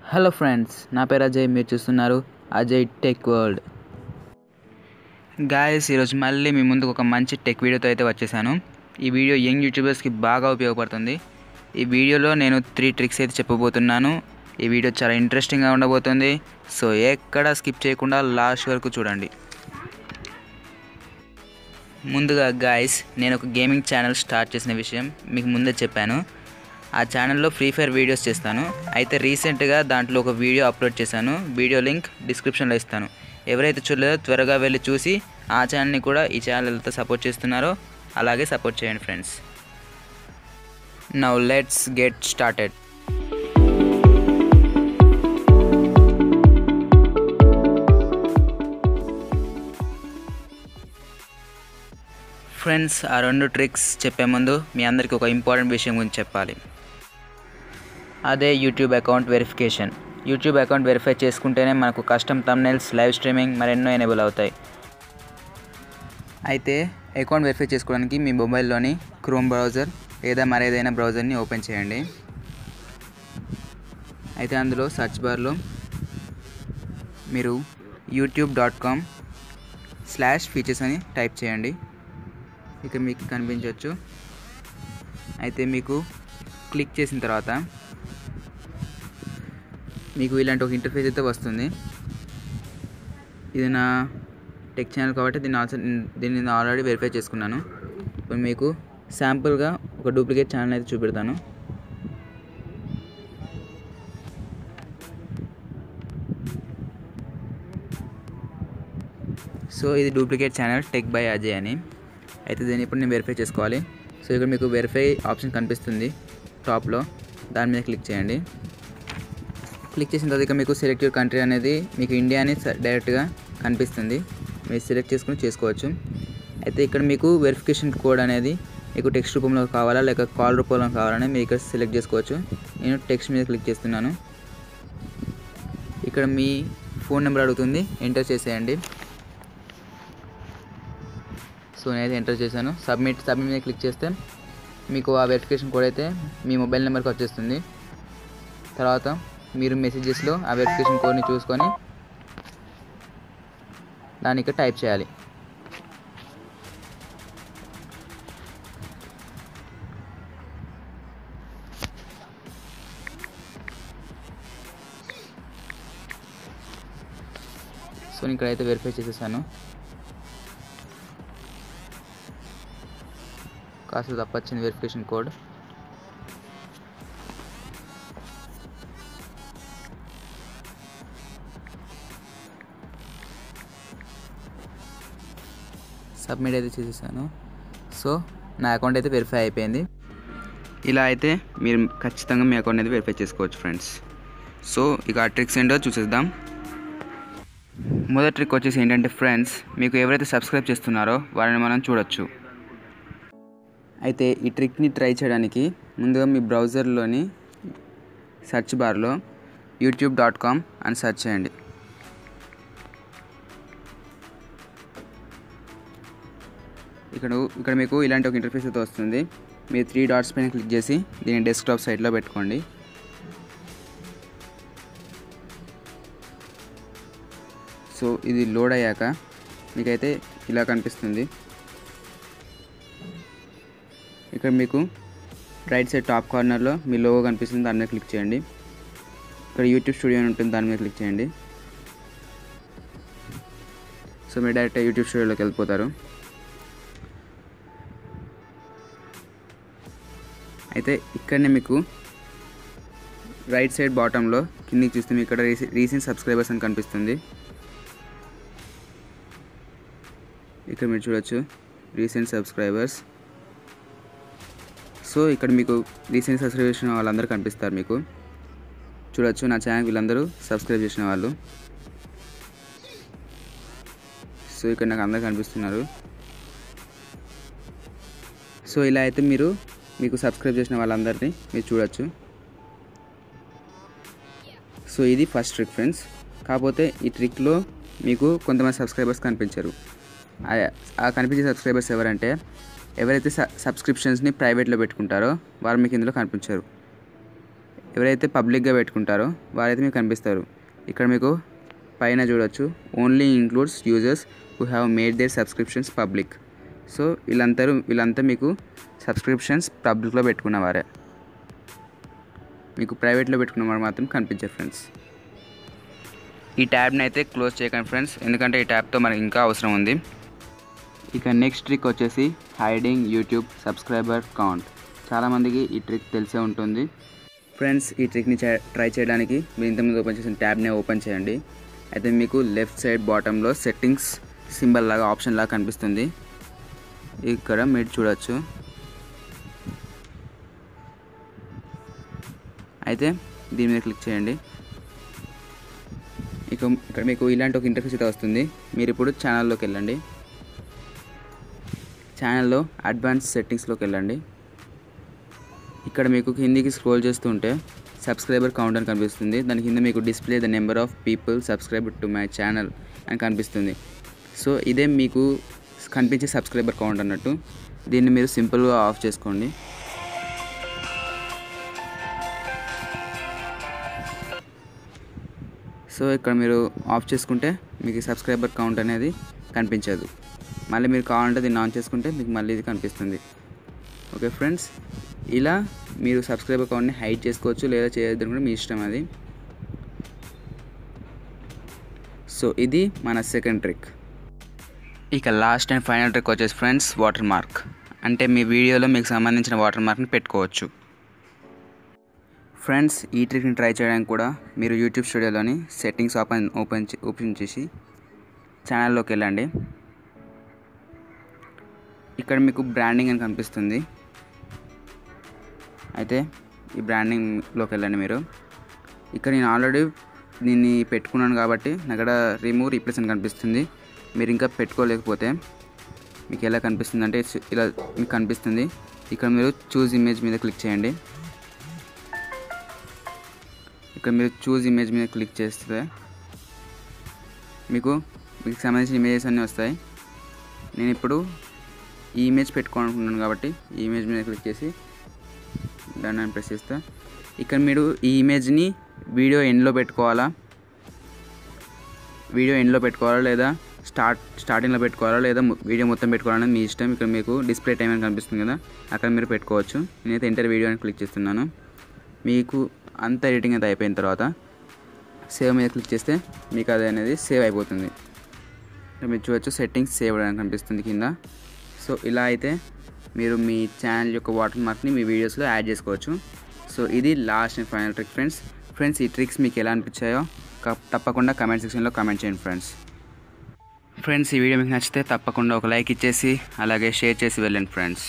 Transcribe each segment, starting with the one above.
hello friends నా పేరు అజయ్ మీరు చూస్తున్నారు అజయ్ టెక్ వరల్డ్ గాయస్ ఈరోజు మళ్ళీ మీ ముందుకు ఒక మంచి టెక్ వీడియోతో అయితే వచ్చేసాను ఈ వీడియో యంగ్ యూట్యూబర్స్కి బాగా ఉపయోగపడుతుంది ఈ వీడియోలో నేను త్రీ ట్రిక్స్ అయితే చెప్పబోతున్నాను ఈ వీడియో చాలా ఇంట్రెస్టింగ్గా ఉండబోతుంది సో ఎక్కడ స్కిప్ చేయకుండా లాస్ట్ వరకు చూడండి ముందుగా గాయస్ నేను ఒక గేమింగ్ ఛానల్ స్టార్ట్ చేసిన విషయం మీకు ముందే చెప్పాను ఆ ఛానల్లో ఫ్రీ ఫైర్ వీడియోస్ చేస్తాను అయితే రీసెంట్గా దాంట్లో ఒక వీడియో అప్లోడ్ చేశాను వీడియో లింక్ డిస్క్రిప్షన్లో ఇస్తాను ఎవరైతే చూడలేదో త్వరగా వెళ్ళి చూసి ఆ ఛానల్ని కూడా ఈ ఛానల్తో సపోర్ట్ చేస్తున్నారో అలాగే సపోర్ట్ చేయండి friends now let's get started friends ఆ రెండు ట్రిక్స్ చెప్పే ముందు మీ అందరికీ ఒక ఇంపార్టెంట్ విషయం గురించి చెప్పాలి అదే YouTube account verification YouTube account verify చేసుకుంటేనే మనకు కస్టమ్ తమ్నెల్స్ లైవ్ స్ట్రీమింగ్ మరెన్నో ఎనేబుల్ అవుతాయి అయితే అకౌంట్ వెరిఫై చేసుకోవడానికి మీ మొబైల్లోని క్రోమ్ బ్రౌజర్ లేదా మరేదైనా బ్రౌజర్ని ఓపెన్ చేయండి అయితే అందులో సర్చ్ బార్లో మీరు YouTube dot com slash features అని టైప్ చేయండి ఇక మీకు కనిపించవచ్చు అయితే మీకు క్లిక్ చేసిన తర్వాత మీకు ఇలాంటి ఒక ఇంటర్ఫేస్ అయితే వస్తుంది ఇది నా టెక్ ఛానల్ కాబట్టి దీన్ని ఆల్సో దీన్ని నేను ఆల్రెడీ వెరిఫై చేసుకున్నాను ఇప్పుడు మీకు శాంపుల్గా ఒక డూప్లికేట్ ఛానల్ అయితే చూపెడతాను సో ఇది duplicate channel tech by Ajay అని అయితే దీన్ని ఇప్పుడు నేను వెరిఫై చేసుకోవాలి సో ఇక్కడ మీకు వెరిఫై ఆప్షన్ కనిపిస్తుంది టాప్లో దాని మీద క్లిక్ చేయండి క్లిక్ చేసిన తర్వాత ఇక మీకు సెలెక్ట్ యూర్ కంట్రీ అనేది మీకు ఇండియా అని డైరెక్ట్గా కనిపిస్తుంది మీరు సెలెక్ట్ చేసుకుని చేసుకోవచ్చు అయితే ఇక్కడ మీకు వెరిఫికేషన్ కోడ్ అనేది మీకు టెక్స్ట్ రూపంలో కావాలా లేక కాల్ రూపంలో కావాలని మీరు ఇక్కడ సెలెక్ట్ చేసుకోవచ్చు నేను టెక్స్ట్ మీద క్లిక్ చేస్తున్నాను ఇక్కడ మీ ఫోన్ నెంబర్ అడుగుతుంది ఎంటర్ చేసేయండి సో నేనైతే ఎంటర్ చేశాను సబ్మిట్ సబ్మిట్ మీద క్లిక్ చేస్తే మీకు ఆ వెరిఫికేషన్ కోడ్ అయితే మీ మొబైల్ నెంబర్కి వచ్చేస్తుంది తర్వాత మీరు మెసేజెస్లో ఆ వెరిఫికేషన్ కోడ్ని చూసుకొని దానికి టైప్ చేయాలి సో నేను ఇక్కడైతే వెరిఫై చేసేసాను కాస్త తప్పొచ్చింది వెరిఫికేషన్ కోడ్ సబ్మిట్ అయితే చేసేసాను సో నా అకౌంట్ అయితే వెరిఫై అయిపోయింది ఇలా అయితే మీరు ఖచ్చితంగా మీ అకౌంట్ అయితే వెరిఫై చేసుకోవచ్చు ఫ్రెండ్స్ సో ఇక ఆ ట్రిక్స్ ఏంటో చూసేద్దాం మొదటి ట్రిక్ వచ్చేసి ఏంటంటే ఫ్రెండ్స్ మీకు ఎవరైతే సబ్స్క్రైబ్ చేస్తున్నారో వారిని మనం చూడొచ్చు అయితే ఈ ట్రిక్ని ట్రై చేయడానికి ముందుగా మీ బ్రౌజర్లోని సెర్చ్ బార్లో యూట్యూబ్ డాట్ కామ్ అని సెర్చ్ చేయండి ఇక్కడ ఇక్కడ మీకు ఇలాంటి ఒక ఇంటర్ఫేస్ అయితే వస్తుంది మీరు త్రీ డాట్స్ పైన క్లిక్ చేసి దీన్ని డెస్క్టాప్ సైట్లో పెట్టుకోండి సో ఇది లోడ్ అయ్యాక మీకైతే ఇలా కనిపిస్తుంది ఇక్కడ మీకు రైట్ సైడ్ టాప్ కార్నర్లో మీ లోగో కనిపిస్తుంది దాని మీద క్లిక్ చేయండి ఇక్కడ యూట్యూబ్ స్టూడియో అని ఉంటుంది దాని మీద క్లిక్ చేయండి సో మీరు డైరెక్ట్ యూట్యూబ్ స్టూడియోలోకి వెళ్ళిపోతారు అయితే ఇక్కడనే మీకు రైట్ సైడ్ బాటంలో కిందికి చూస్తే మీకు ఇక్కడ రీసెంట్ సబ్స్క్రైబర్స్ అని కనిపిస్తుంది ఇక్కడ మీరు చూడొచ్చు రీసెంట్ సబ్స్క్రైబర్స్ సో ఇక్కడ మీకు రీసెంట్ సబ్స్క్రైబ్ చేసిన వాళ్ళందరూ కనిపిస్తారు మీకు చూడొచ్చు నా ఛానల్ వీళ్ళందరూ సబ్స్క్రైబ్ చేసిన వాళ్ళు సో ఇక్కడ నాకు అందరు కనిపిస్తున్నారు సో ఇలా అయితే మీరు మీకు సబ్స్క్రైబ్ చేసిన వాళ్ళందరినీ మీరు చూడొచ్చు సో ఇది ఫస్ట్ ట్రిక్ ఫ్రెండ్స్ కాకపోతే ఈ ట్రిక్లో మీకు కొంతమంది సబ్స్క్రైబర్స్ కనిపించరు ఆ కనిపించే సబ్స్క్రైబర్స్ ఎవరంటే ఎవరైతే సబ్స్క్రిప్షన్స్ని ప్రైవేట్లో పెట్టుకుంటారో వారు మీకు ఇందులో కనిపించరు ఎవరైతే పబ్లిక్గా పెట్టుకుంటారో వారైతే మీకు కనిపిస్తారు ఇక్కడ మీకు పైన చూడొచ్చు only includes users who have made their subscriptions public so వీళ్ళందరూ వీళ్ళంతా మీకు సబ్స్క్రిప్షన్స్ పబ్లిక్లో పెట్టుకున్న వారే మీకు ప్రైవేట్లో పెట్టుకున్న వారు మాత్రం కనిపించారు ఫ్రెండ్స్ ఈ ట్యాబ్ని అయితే క్లోజ్ చేయకండి ఫ్రెండ్స్ ఎందుకంటే ఈ ట్యాబ్తో మనకి ఇంకా అవసరం ఉంది ఇక నెక్స్ట్ ట్రిక్ వచ్చేసి హైడింగ్ యూట్యూబ్ సబ్స్క్రైబర్ కౌంట్ చాలామందికి ఈ ట్రిక్ తెలిసే ఉంటుంది ఫ్రెండ్స్ ఈ ట్రిక్ని ట్రై చేయడానికి మీరు ఇంతకుముందు ఓపెన్ చేసిన ట్యాబ్ని ఓపెన్ చేయండి అయితే మీకు లెఫ్ట్ సైడ్ బాటంలో సెట్టింగ్స్ సింబల్ లాగా ఆప్షన్ లాగా కనిపిస్తుంది ఇక్కడ మీరు చూడొచ్చు అయితే దీని మీద క్లిక్ చేయండి ఇక ఇక్కడ మీకు ఇలాంటి ఒక ఇంటర్ఫేస్ అయితే వస్తుంది మీరు ఇప్పుడు ఛానల్లోకి వెళ్ళండి ఛానల్లో అడ్వాన్స్ సెట్టింగ్స్లోకి వెళ్ళండి ఇక్కడ మీకు కిందికి స్క్రోల్ చేస్తుంటే సబ్స్క్రైబర్ కౌంట్ అని కనిపిస్తుంది దాని కింద మీకు display the number of people subscribe to my channel అని కనిపిస్తుంది సో ఇదే మీకు కనిపించే సబ్స్క్రైబర్ కౌంట్ అన్నట్టు దీన్ని మీరు సింపుల్గా ఆఫ్ చేసుకోండి సో ఇక్కడ మీరు ఆఫ్ చేసుకుంటే మీకు సబ్స్క్రైబర్ కౌంట్ అనేది కనిపించదు మళ్ళీ మీరు కావాలంటే దీన్ని ఆన్ చేసుకుంటే మీకు మళ్ళీ ఇది కనిపిస్తుంది ఓకే ఫ్రెండ్స్ ఇలా మీరు సబ్స్క్రైబర్ కౌంట్ని హైడ్ చేసుకోవచ్చు లేదా చేయొద్దు కూడా మీ ఇష్టం అది సో ఇది మన సెకండ్ ట్రిక్ ఇక లాస్ట్ అండ్ ఫైనల్ ట్రిక్ వచ్చేసి ఫ్రెండ్స్ వాటర్ మార్క్ అంటే మీ వీడియోలో మీకు సంబంధించిన వాటర్ మార్క్ని పెట్టుకోవచ్చు ఫ్రెండ్స్ ఈ ట్రిక్ని ట్రై చేయడానికి కూడా మీరు యూట్యూబ్ స్టూడియోలోని సెట్టింగ్స్ ఓపెన్ ఓపెన్ ఓపెన్ చేసి ఛానల్లోకి వెళ్ళండి ఇక్కడ మీకు బ్రాండింగ్ అని కనిపిస్తుంది అయితే ఈ బ్రాండింగ్లోకి వెళ్ళండి మీరు ఇక్కడ నేను ఆల్రెడీ దీన్ని పెట్టుకున్నాను కాబట్టి నాకు ఇక్కడ రిమూవ్ రీప్లేస్ అని కనిపిస్తుంది మీరు ఇంకా పెట్టుకోలేకపోతే మీకు ఎలా కనిపిస్తుంది అంటే ఇలా మీకు కనిపిస్తుంది ఇక్కడ మీరు చూజ్ ఇమేజ్ మీద క్లిక్ చేయండి ఇక్కడ మీరు చూజ్ ఇమేజ్ మీద క్లిక్ చేస్తే మీకు మీకు సంబంధించిన ఇమేజెస్ అన్నీ వస్తాయి నేను ఇప్పుడు ఈ ఇమేజ్ పెట్టుకోవాలనుకున్నాను కాబట్టి ఈ ఇమేజ్ మీద క్లిక్ చేసి దాన్ని నేను ప్రెస్ చేస్తా ఇక్కడ మీరు ఈ ఇమేజ్ని వీడియో ఎండ్లో పెట్టుకోవాలా వీడియో ఎండ్లో పెట్టుకోవాలా లేదా స్టార్ట్ స్టార్టింగ్లో పెట్టుకోవాలా లేదా వీడియో మొత్తం పెట్టుకోవాలనేది మీ ఇష్టం ఇక్కడ మీకు డిస్ప్లే టైం అని కనిపిస్తుంది కదా అక్కడ మీరు పెట్టుకోవచ్చు నేనైతే ఎంటర్ వీడియో అని క్లిక్ చేస్తున్నాను మీకు అంత ఎడిటింగ్ అయితే అయిపోయిన తర్వాత సేవ్ మీద క్లిక్ చేస్తే మీకు అది అనేది సేవ్ అయిపోతుంది మీరు చూడొచ్చు సెట్టింగ్స్ సేవ్ అని కనిపిస్తుంది కింద సో ఇలా అయితే మీరు మీ ఛానల్ యొక్క వాటర్ మార్క్ని మీ వీడియోస్లో యాడ్ చేసుకోవచ్చు సో ఇది last and final trick friends friends ఈ ట్రిక్స్ మీకు ఎలా అనిపించాయో తప్పకుండా కమెంట్ సెక్షన్లో కమెంట్ చేయండి ఫ్రెండ్స్ ఫ్రెండ్స్ ఈ వీడియో మీకు నచ్చితే తప్పకుండా ఒక లైక్ ఇచ్చేసి అలాగే షేర్ చేసి వెళ్ళండి ఫ్రెండ్స్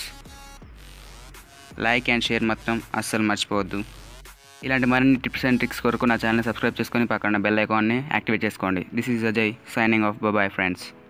లైక్ అండ్ షేర్ మాత్రం అస్సలు మర్చిపోవద్దు ఇలాంటి మరిన్ని టిప్స్ అండ్ ట్రిక్స్ కొరకు నా ఛానల్ సబ్స్క్రైబ్ చేసుకొని పక్కన బెల్ ఐకాన్ని యాక్టివేట్ చేసుకోండి this is Ajay signing off bye friends